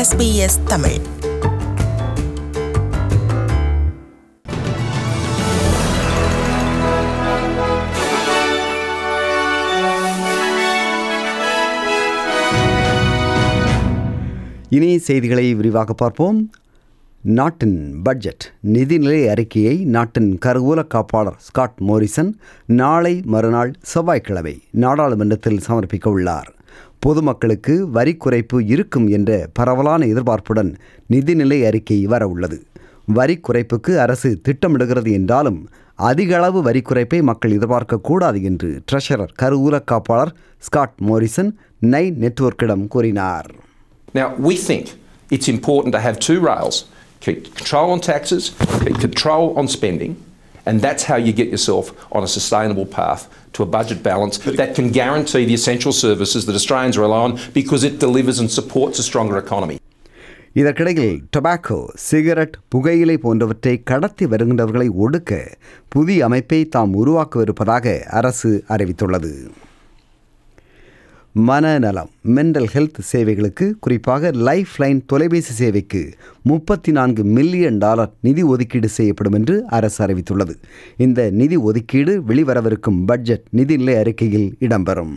SBS Tamil இனி செய்திகளை விரிவாக பார்ப்போம் நாட்டின் பட்ஜெட் நிதிநிலை அறிக்கையை நாட்டின் கருவூல காப்பாளர் ஸ்காட் மோரிசன் நாளை மறுநாள் செவ்வாய்க்கிழமை நாடாளுமன்றத்தில் சமர்ப்பிக்க உள்ளார் பொதுமக்களுக்கு வரி குறைப்பு இருக்கும் என்ற பரவலான எதிர்பார்ப்புடன் நிதிநிலை அறிக்கை வர உள்ளது வரி குறைப்புக்கு அரசு திட்டமிடுகிறது என்றாலும் அதிக அளவு வரி குறைப்பை மக்கள் எதிர்பார்க்கக்கூடாது என்று ட்ரெஷரர் கருவூல காப்பாளர் ஸ்காட் மோரிசன் நை நெட்வொர்க்கிடம் கூறினார் Now, we think it's important to have two rails keep control on taxes, keep control on spending, and that's how you get yourself on a sustainable path to a budget balance that can guarantee the essential services that Australians rely on because it delivers and supports a stronger economy. இதற்கிடையில் tobacco cigarette புகையிலை போன்றவற்றை கடத்தி வருகின்றவர்களை ஒடுக்க புதிய அமைப்பை தாம் உருவாக்கவிருப்பதாக அரசு அறிவித்துள்ளது மனநலம் மென்டல் ஹெல்த் சேவைகளுக்கு குறிப்பாக லைஃப் லைன் தொலைபேசி சேவைக்கு முப்பத்தி நான்கு மில்லியன் டாலர் நிதி ஒதுக்கீடு செய்யப்படும் என்று அரசு அறிவித்துள்ளது இந்த நிதி ஒதுக்கீடு வெளிவரவிருக்கும் பட்ஜெட் நிதிநிலை அறிக்கையில் இடம்பெறும்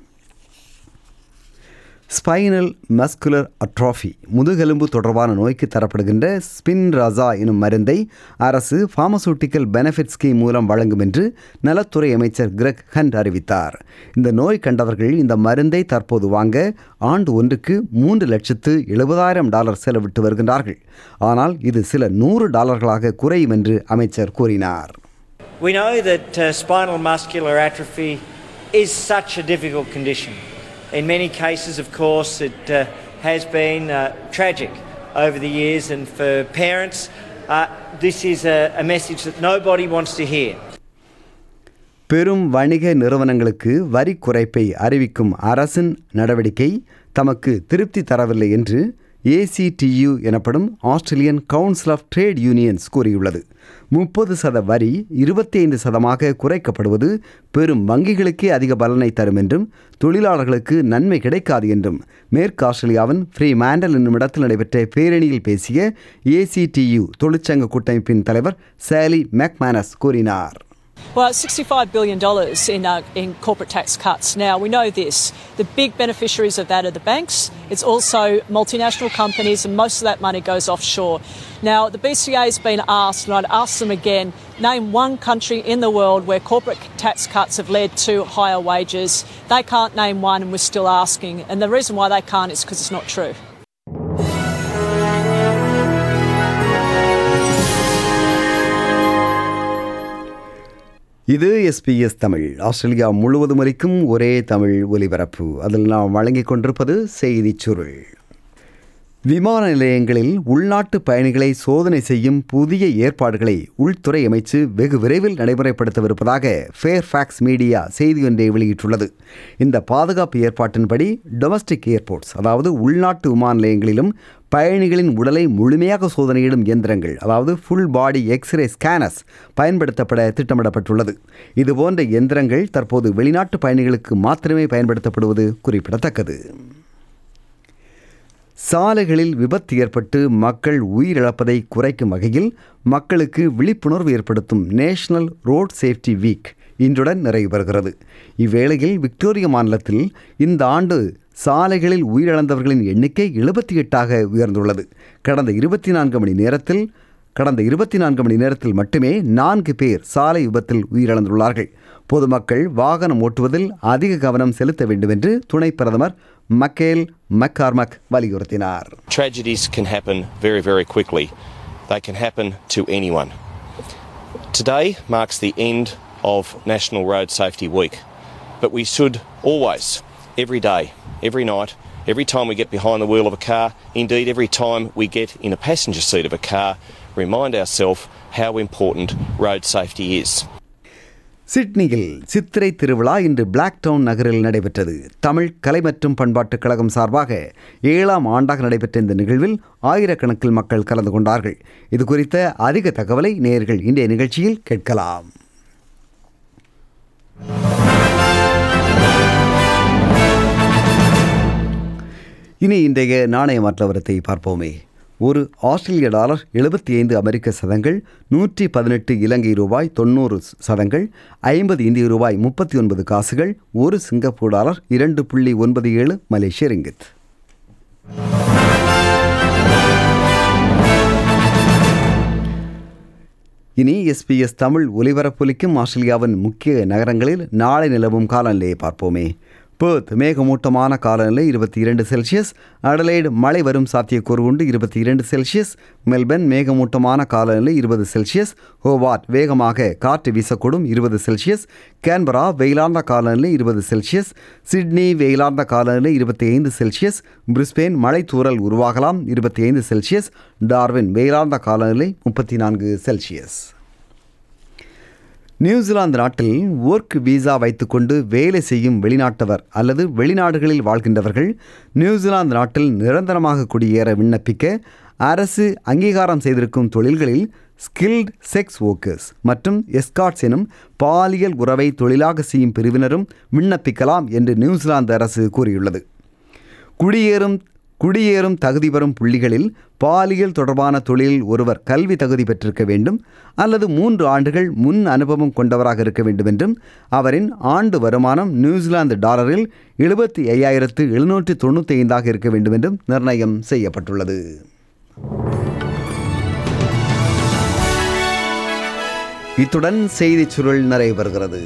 ஸ்பைனல் மஸ்குலர் அட்ரோஃபி முதுகெலும்பு தொடர்பான நோய்க்கு தரப்படுகின்ற ஸ்பின் ரசா எனும் மருந்தை அரசு ஃபார்மசூட்டிக்கல் பெனிஃபிட் ஸ்கீம் மூலம் வழங்கும் என்று நலத்துறை அமைச்சர் கிரெக் ஹண்ட் அறிவித்தார் இந்த நோய் கண்டவர்கள் இந்த மருந்தை தற்போது வாங்க ஆண்டு ஒன்றுக்கு மூன்று லட்சத்து எழுபதாயிரம் டாலர் செலவிட்டு வருகின்றார்கள் ஆனால் இது சில நூறு டாலர்களாக குறையும் என்று அமைச்சர் கூறினார் We know that uh, spinal muscular atrophy is such a difficult condition. In many cases, of course, it uh, has been uh, tragic over the years, and for parents, uh, this is a, a message that nobody wants to hear. பெரும் வணிக நிறுவனங்களுக்கு வரி குறைப்பை அறிவிக்கும் அரசின் நடவடிக்கை தமக்கு திருப்தி தரவில்லை என்று ஏசிடியு எனப்படும் Australian council of trade unions கூறியுள்ளது முப்பது சத வரி இருபத்தி ஐந்து சதமாக குறைக்கப்படுவது பெரும் வங்கிகளுக்கே அதிக பலனை தரும் என்றும் தொழிலாளர்களுக்கு நன்மை கிடைக்காது என்றும் மேற்கு ஆஸ்திரேலியாவின் ஃப்ரீ மேண்டல் என்னும் இடத்தில் நடைபெற்ற பேரணியில் பேசிய ஏசிடியு தொழிற்சங்க கூட்டமைப்பின் தலைவர் சாலி மேக்மானஸ் கூறினார் Well, $65 billion in, uh, in corporate tax cuts. Now, we know this. The big beneficiaries of that are the banks. It's also multinational companies, and most of that money goes offshore. Now, the BCA has been asked, and I'd ask them again name one country in the world where corporate tax cuts have led to higher wages. They can't name one, and we're still asking. And the reason why they can't is because it's not true. இது SBS Tamil Australia முழுவதும் வரைக்கும் ஒரே தமிழ் ஒலிபரப்பு அதில் நாம் வழங்கிக் கொண்டிருப்பது செய்திச் சுருள் விமான நிலையங்களில் உள்நாட்டு பயணிகளை சோதனை செய்யும் புதிய ஏற்பாடுகளை உள்துறை அமைச்சு வெகு விரைவில் நடைமுறைப்படுத்தவிருப்பதாக ஃபேர்ஃபேக்ஸ் மீடியா செய்தி ஒன்றை வெளியிட்டுள்ளது இந்த பாதுகாப்பு ஏற்பாட்டின்படி டொமஸ்டிக் ஏர்போர்ட்ஸ் அதாவது உள்நாட்டு விமான நிலையங்களிலும் பயணிகளின் உடலை முழுமையாக சோதனையிடும் இயந்திரங்கள் அதாவது ஃபுல் பாடி எக்ஸ்ரே ஸ்கேனர்ஸ் பயன்படுத்தப்பட திட்டமிடப்பட்டுள்ளது இதுபோன்ற இயந்திரங்கள் தற்போது வெளிநாட்டு பயணிகளுக்கு மாத்திரமே பயன்படுத்தப்படுவது குறிப்பிடத்தக்கது சாலைகளில் விபத்து ஏற்பட்டு மக்கள் உயிரிழப்பதை குறைக்கும் வகையில் மக்களுக்கு விழிப்புணர்வு ஏற்படுத்தும் நேஷனல் ரோட் சேஃப்டி வீக் இன்றுடன் நிறைவு பெறுகிறது இவ்வேளையில் விக்டோரியா மாநிலத்தில் இந்த ஆண்டு சாலைகளில் உயிரிழந்தவர்களின் எண்ணிக்கை எழுபத்தி எட்டாக உயர்ந்துள்ளது கடந்த இருபத்தி நான்கு மணி நேரத்தில் கடந்த இருபத்தி நான்கு மணி நேரத்தில் மட்டுமே நான்கு பேர் சாலை விபத்தில் உயிரிழந்துள்ளார்கள் பொதுமக்கள் வாகனம் ஓட்டுவதில் அதிக கவனம் செலுத்த வேண்டும் என்று துணை பிரதமர் மக்கேல் மக்கார்மக் வலியுறுத்தினார் Tragedies can happen very, very quickly. They can happen to anyone. Today marks the end of National Road Safety Week, but we should always, every day, every night, every time we get behind the wheel of a car, indeed every time we get in a passenger seat of a car, remind ourselves how important road safety is. சிட்னியில் சித்திரை திருவிழா இன்று black down நகரில் நடைபெற்றது தமிழ் கலை மற்றும் பண்பாட்டுக் கழகம் சார்பாக ஏழாம் ஆண்டாக நடைபெற்ற இந்த நிகழ்வில் ஆயிரக்கணக்கில் மக்கள் கலந்து கொண்டார்கள் இது குறித்த அதிக தகவலை நேயர்கள் இன்றைய நிகழ்ச்சியில் கேட்கலாம் இனி இன்றைய நாணய மாற்றவரத்தை பார்ப்போமே ஒரு ஆஸ்திரேலிய டாலர் எழுபத்தி ஐந்து அமெரிக்க சதங்கள் நூற்றி பதினெட்டு இலங்கை ரூபாய் தொண்ணூறு சதங்கள் ஐம்பது இந்திய ரூபாய் முப்பத்தி ஒன்பது காசுகள் ஒரு சிங்கப்பூர் டாலர் இரண்டு புள்ளி ஒன்பது ஏழு மலேசிய ரிங்கித் இனி எஸ்பிஎஸ் தமிழ் ஒலிபரப்பொலிக்கும் ஆஸ்திரேலியாவின் முக்கிய நகரங்களில் நாளை நிலவும் காலநிலையை பார்ப்போமே பேர்த் மேகமூட்டமான காலநிலை இருபத்தி இரண்டு செல்சியஸ் அடலைடு மழை வரும் சாத்தியக்கூறு உண்டு இருபத்தி இரண்டு செல்சியஸ் மெல்பர்ன் மேகமூட்டமான காலநிலை இருபது செல்சியஸ் ஹோவார்ட் வேகமாக காற்று வீசக்கூடும் இருபது செல்சியஸ் கேன்பரா வெயிலார்ந்த காலநிலை இருபது செல்சியஸ் சிட்னி வெயிலார்ந்த காலநிலை இருபத்தி ஐந்து செல்சியஸ் பிரிஸ்பெயின் மழை தூறல் உருவாகலாம் இருபத்தி ஐந்து செல்சியஸ் டார்வின் வெயிலார்ந்த காலநிலை முப்பத்தி நான்கு செல்சியஸ் நியூசிலாந்து நாட்டில் ஒர்க் விசா வைத்துக்கொண்டு வேலை செய்யும் வெளிநாட்டவர் அல்லது வெளிநாடுகளில் வாழ்கின்றவர்கள் நியூசிலாந்து நாட்டில் நிரந்தரமாக குடியேற விண்ணப்பிக்க அரசு அங்கீகாரம் செய்திருக்கும் தொழில்களில் ஸ்கில்ட் செக்ஸ் ஒர்க்கர்ஸ் மற்றும் எஸ்காட்ஸ் எனும் பாலியல் உறவை தொழிலாக செய்யும் பிரிவினரும் விண்ணப்பிக்கலாம் என்று நியூசிலாந்து அரசு கூறியுள்ளது குடியேறும் குடியேறும் தகுதி பெறும் புள்ளிகளில் பாலியல் தொடர்பான தொழிலில் ஒருவர் கல்வி தகுதி பெற்றிருக்க வேண்டும் அல்லது மூன்று ஆண்டுகள் முன் அனுபவம் கொண்டவராக இருக்க வேண்டும் என்றும் அவரின் ஆண்டு வருமானம் நியூசிலாந்து டாலரில் எழுபத்தி ஐயாயிரத்து எழுநூற்றி தொண்ணூற்றி ஐந்தாக இருக்க வேண்டும் என்றும் நிர்ணயம் செய்யப்பட்டுள்ளது இத்துடன் செய்திச் சுருள் நிறைவு பெறுகிறது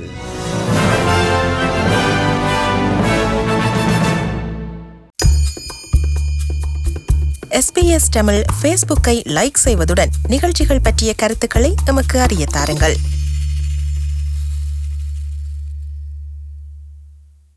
எஸ்பிஎஸ் தமிழ் ஃபேஸ்புக்கை லைக் செய்வதுடன் நிகழ்ச்சிகள் பற்றிய கருத்துக்களை எமக்கு அறிய தாருங்கள்